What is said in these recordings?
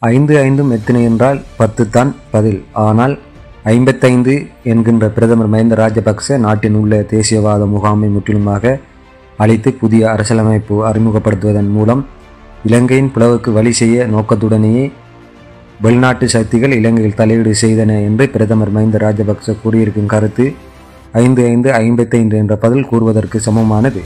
ஐந்து ஐந்தும் எத்தனை என்றால் பத்து தான் பதில் ஆனால் ஐம்பத்தைந்து என்கின்ற பிரதமர் மஹிந்த ராஜபக்ச நாட்டின் உள்ள தேசியவாத முகாமை முற்றிலுமாக அழித்து புதிய அரசியலமைப்பு அறிமுகப்படுத்துவதன் மூலம் இலங்கையின் பிளவுக்கு வழி செய்ய நோக்கத்துடனேயே வெளிநாட்டு சக்திகள் இலங்கையில் தலையீடு செய்தன என்று பிரதமர் மஹிந்த ராஜபக்ச கூறியிருக்கும் கருத்து ஐந்து ஐந்து ஐம்பத்தைந்து என்ற பதில் கூறுவதற்கு சமமானது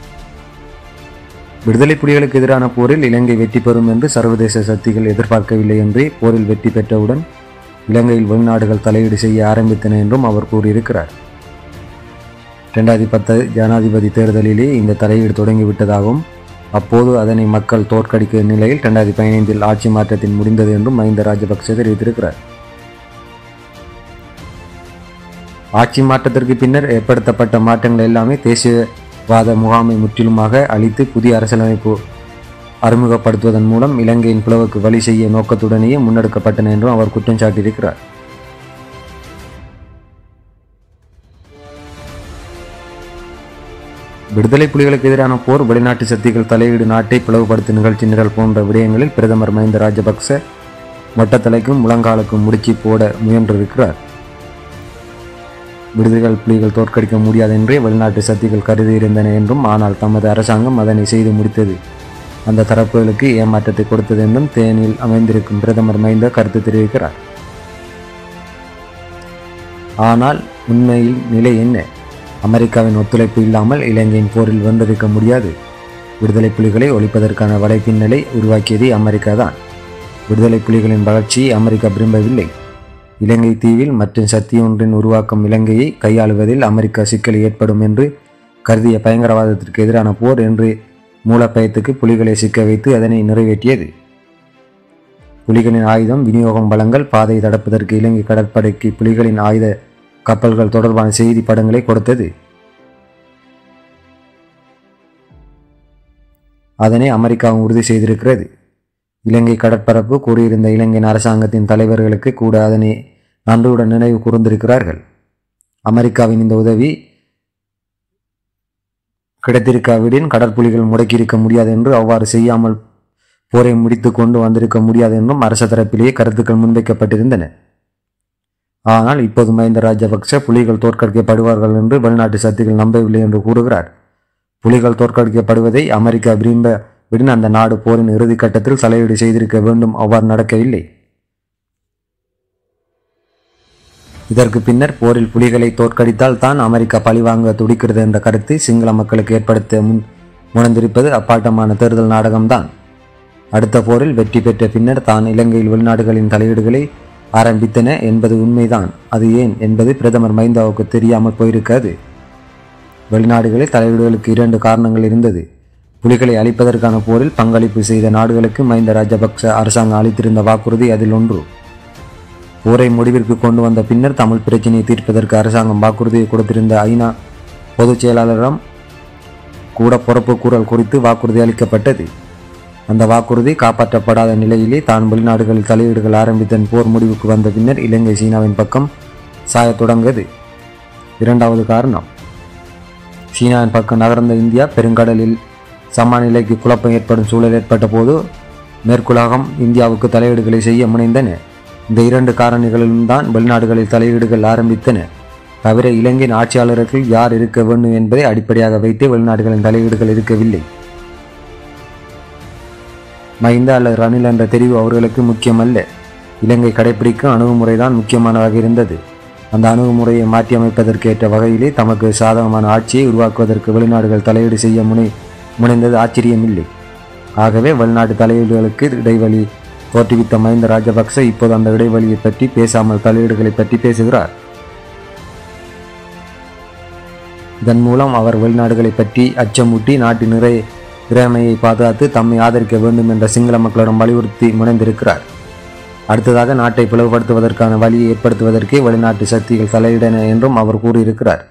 விடுதலை புலிகளுக்கு எதிரான போரில் இலங்கை வெற்றி பெறும் என்று சர்வதேச சக்திகள் எதிர்பார்க்கவில்லை என்றே போரில் வெற்றி பெற்றவுடன் இலங்கையில் வெளிநாடுகள் தலையீடு செய்ய ஆரம்பித்தன என்றும் அவர் கூறியிருக்கிறார் ரெண்டாயிரத்தி பத்து ஜனாதிபதி தேர்தலிலே இந்த தலையீடு தொடங்கிவிட்டதாகவும் அப்போது அதனை மக்கள் தோற்கடிக்க நிலையில் ரெண்டாயிரத்தி பதினைந்தில் ஆட்சி மாற்றத்தின் முடிந்தது என்றும் மஹிந்த ராஜபக்சே தெரிவித்திருக்கிறார் ஆட்சி மாற்றத்திற்கு பின்னர் ஏற்படுத்தப்பட்ட மாற்றங்கள் எல்லாமே தேசியவாத முகாமை முற்றிலுமாக அழித்து புதிய அரசியலமைப்பு அறிமுகப்படுத்துவதன் மூலம் இலங்கையின் பிளவுக்கு வழி செய்ய நோக்கத்துடனேயே முன்னெடுக்கப்பட்டன என்றும் அவர் குற்றம் சாட்டியிருக்கிறார் விடுதலை புலிகளுக்கு எதிரான போர் வெளிநாட்டு சக்திகள் தலையீடு நாட்டை பிளவுபடுத்தும் நிகழ்ச்சி நிரல் போன்ற விடயங்களில் பிரதமர் மஹிந்த ராஜபக்ச மொட்டத்தலைக்கும் முழங்காலுக்கும் முடுக்கி போட முயன்றிருக்கிறார் விடுதலைகள் புலிகள் தோற்கடிக்க முடியாது என்றே வெளிநாட்டு சக்திகள் கருதியிருந்தன என்றும் ஆனால் தமது அரசாங்கம் அதனை செய்து முடித்தது அந்த தரப்புகளுக்கு ஏமாற்றத்தை கொடுத்தது என்றும் தேனில் அமைந்திருக்கும் பிரதமர் மஹிந்த கருத்து தெரிவிக்கிறார் ஆனால் உண்மையில் நிலை என்ன அமெரிக்காவின் ஒத்துழைப்பு இல்லாமல் இலங்கையின் போரில் வென்றிருக்க முடியாது விடுதலை புலிகளை ஒழிப்பதற்கான வலைப்பின்னலை உருவாக்கியதே அமெரிக்கா தான் விடுதலை புலிகளின் வளர்ச்சியை அமெரிக்கா விரும்பவில்லை இலங்கை தீவில் மற்றும் சக்தி ஒன்றின் உருவாக்கம் இலங்கையை கையாளுவதில் அமெரிக்கா சிக்கல் ஏற்படும் என்று கருதிய பயங்கரவாதத்திற்கு எதிரான போர் என்று மூலப்பயத்துக்கு புலிகளை சிக்க வைத்து அதனை நிறைவேற்றியது புலிகளின் ஆயுதம் விநியோகம் வளங்கள் பாதை தடுப்பதற்கு இலங்கை கடற்படைக்கு புலிகளின் ஆயுத கப்பல்கள் தொடர்பான செய்தி படங்களை கொடுத்தது அதனை அமெரிக்காவும் உறுதி செய்திருக்கிறது இலங்கை கடற்பரப்பு கூறியிருந்த இலங்கையின் அரசாங்கத்தின் தலைவர்களுக்கு கூட அதனை நன்றியுடன் நினைவு கூர்ந்திருக்கிறார்கள் அமெரிக்காவின் இந்த உதவி கிடைத்திருக்காவிடின் கடற்புலிகள் முடக்கியிருக்க முடியாது என்று அவ்வாறு செய்யாமல் போரை முடித்து கொண்டு வந்திருக்க முடியாது என்றும் அரச தரப்பிலேயே கருத்துக்கள் முன்வைக்கப்பட்டிருந்தன ஆனால் இப்போது மஹிந்த ராஜபக்ச புலிகள் தோற்கடிக்கப்படுவார்கள் என்று வெளிநாட்டு சக்திகள் நம்பவில்லை என்று கூறுகிறார் புலிகள் தோற்கடிக்கப்படுவதை அமெரிக்கா விரும்ப விடன் அந்த நாடு போரின் இறுதி கட்டத்தில் தலையீடு செய்திருக்க வேண்டும் அவ்வாறு நடக்கவில்லை இதற்கு பின்னர் போரில் புலிகளை தோற்கடித்தால் தான் அமெரிக்கா பழிவாங்க துடிக்கிறது என்ற கருத்தை சிங்கள மக்களுக்கு ஏற்படுத்த முன் முனைந்திருப்பது அப்பாட்டமான தேர்தல் நாடகம்தான் அடுத்த போரில் வெற்றி பெற்ற பின்னர் தான் இலங்கையில் வெளிநாடுகளின் தலையீடுகளை ஆரம்பித்தன என்பது உண்மைதான் அது ஏன் என்பது பிரதமர் மைந்தாவுக்கு தெரியாமல் போயிருக்காது வெளிநாடுகளில் தலையீடுகளுக்கு இரண்டு காரணங்கள் இருந்தது புலிகளை அழிப்பதற்கான போரில் பங்களிப்பு செய்த நாடுகளுக்கு மஹிந்த ராஜபக்ச அரசாங்கம் அளித்திருந்த வாக்குறுதி அதில் ஒன்று போரை முடிவிற்கு கொண்டு வந்த பின்னர் தமிழ் பிரச்சினையை தீர்ப்பதற்கு அரசாங்கம் வாக்குறுதியை கொடுத்திருந்த ஐநா பொதுச் செயலாளரிடம் கூட பொறுப்பு கூறல் குறித்து வாக்குறுதி அளிக்கப்பட்டது அந்த வாக்குறுதி காப்பாற்றப்படாத நிலையிலே தான் வெளிநாடுகளில் தலையீடுகள் ஆரம்பித்தன் போர் முடிவுக்கு வந்த பின்னர் இலங்கை சீனாவின் பக்கம் சாயத் தொடங்கியது இரண்டாவது காரணம் சீனாவின் பக்கம் நகர்ந்த இந்தியா பெருங்கடலில் சமநிலைக்கு குழப்பம் ஏற்படும் சூழல் ஏற்பட்ட போது மேற்குலகம் இந்தியாவுக்கு தலையீடுகளை செய்ய முனைந்தன இந்த இரண்டு காரணிகளிலும் தான் வெளிநாடுகளில் தலையீடுகள் ஆரம்பித்தன தவிர இலங்கையின் ஆட்சியாளர்கள் யார் இருக்க வேண்டும் என்பதை அடிப்படையாக வைத்து வெளிநாடுகளின் தலையீடுகள் இருக்கவில்லை மஹிந்த அல்லது ரணில் என்ற தெரிவு அவர்களுக்கு முக்கியமல்ல இலங்கை கடைபிடிக்கும் அணுகுமுறைதான் முக்கியமானதாக இருந்தது அந்த அணுகுமுறையை மாற்றியமைப்பதற்கு ஏற்ற வகையிலே தமக்கு சாதகமான ஆட்சியை உருவாக்குவதற்கு வெளிநாடுகள் தலையீடு செய்ய முனை முனைந்தது ஆச்சரியமில்லை ஆகவே வெளிநாட்டு தலையீடுகளுக்கு இடைவெளி தோற்றுவித்த மஹிந்த ராஜபக்ச இப்போது அந்த இடைவெளியை பற்றி பேசாமல் தலையீடுகளை பற்றி பேசுகிறார் இதன் மூலம் அவர் வெளிநாடுகளை பற்றி அச்சமூட்டி நாட்டின் நிறை இறைமையை பாதுகாத்து தம்மை ஆதரிக்க வேண்டும் என்ற சிங்கள மக்களிடம் வலியுறுத்தி முனைந்திருக்கிறார் அடுத்ததாக நாட்டை பிளவுபடுத்துவதற்கான வழியை ஏற்படுத்துவதற்கே வெளிநாட்டு சக்திகள் தலையிடன என்றும் அவர் கூறியிருக்கிறார்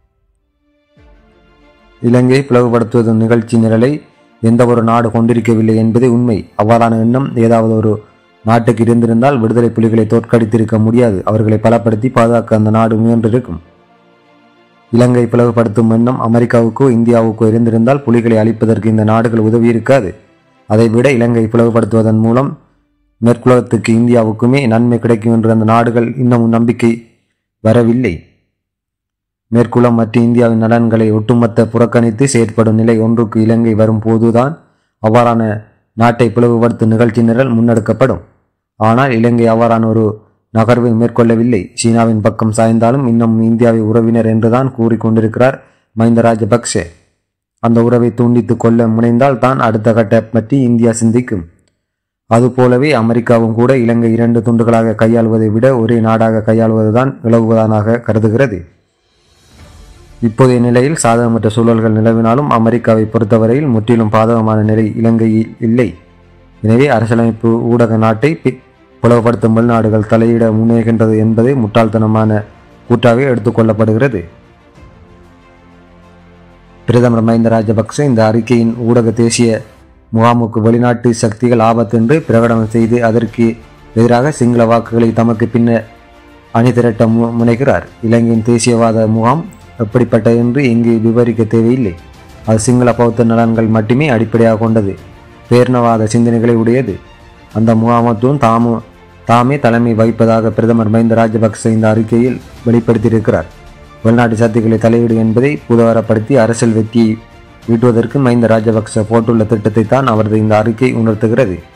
இலங்கை பிளவுபடுத்துவதும் நிகழ்ச்சி நிரலை எந்த ஒரு நாடு கொண்டிருக்கவில்லை என்பதே உண்மை அவ்வாறான எண்ணம் ஏதாவது ஒரு நாட்டுக்கு இருந்திருந்தால் விடுதலை புலிகளை தோற்கடித்திருக்க முடியாது அவர்களை பலப்படுத்தி பாதுகாக்க அந்த நாடு முயன்றிருக்கும் இலங்கை பிளவுபடுத்தும் எண்ணம் அமெரிக்காவுக்கோ இந்தியாவுக்கோ இருந்திருந்தால் புலிகளை அழிப்பதற்கு இந்த நாடுகள் உதவி இருக்காது அதைவிட இலங்கை பிளவுபடுத்துவதன் மூலம் மேற்குலகத்துக்கு இந்தியாவுக்குமே நன்மை கிடைக்கும் என்று அந்த நாடுகள் இன்னமும் நம்பிக்கை வரவில்லை மேற்குலம் மற்றும் இந்தியாவின் நலன்களை ஒட்டுமொத்த புறக்கணித்து செயற்படும் நிலை ஒன்றுக்கு இலங்கை வரும் போதுதான் அவ்வாறான நாட்டை பிளவுபடுத்தும் நிகழ்ச்சி நிரல் முன்னெடுக்கப்படும் ஆனால் இலங்கை அவ்வாறான ஒரு நகர்வை மேற்கொள்ளவில்லை சீனாவின் பக்கம் சாய்ந்தாலும் இன்னும் இந்தியாவை உறவினர் என்றுதான் கூறிக்கொண்டிருக்கிறார் மஹிந்த ராஜபக்சே அந்த உறவை துண்டித்து கொள்ள முனைந்தால் தான் அடுத்த கட்ட பற்றி இந்தியா சிந்திக்கும் அதுபோலவே அமெரிக்காவும் கூட இலங்கை இரண்டு துண்டுகளாக கையாள்வதை விட ஒரே நாடாக கையாள்வதுதான் இலகுவதானாக கருதுகிறது இப்போதைய நிலையில் சாதகமற்ற சூழல்கள் நிலவினாலும் அமெரிக்காவை பொறுத்தவரையில் முற்றிலும் பாதகமான நிலை இலங்கையில் இல்லை எனவே அரசியலமைப்பு ஊடக நாட்டை பி- புலப்படுத்தும் வெளிநாடுகள் தலையிட முன்னேகின்றது என்பதை முட்டாள்தனமான கூட்டாகவே எடுத்துக்கொள்ளப்படுகிறது பிரதமர் மஹிந்த ராஜபக்ச இந்த அறிக்கையின் ஊடக தேசிய முகாமுக்கு வெளிநாட்டு சக்திகள் ஆபத்து என்று பிரகடனம் செய்து அதற்கு எதிராக சிங்கள வாக்குகளை தமக்கு பின்னர் அணிதிரட்ட மு முனைகிறார் இலங்கையின் தேசியவாத முகாம் எப்படிப்பட்டது என்று இங்கு விவரிக்க தேவையில்லை அது சிங்கள பௌத்த நலன்கள் மட்டுமே அடிப்படையாக கொண்டது பேர்ணவாத சிந்தனைகளை உடையது அந்த முகாமத்துவம் தாமு தாமே தலைமை வகிப்பதாக பிரதமர் மஹிந்த ராஜபக்ச இந்த அறிக்கையில் வெளிப்படுத்தியிருக்கிறார் வெளிநாட்டு சக்திகளை தலையீடு என்பதை புதவரப்படுத்தி அரசியல் வெற்றியை ஈட்டுவதற்கு மஹிந்த ராஜபக்ச போட்டுள்ள திட்டத்தை தான் அவரது இந்த அறிக்கை உணர்த்துகிறது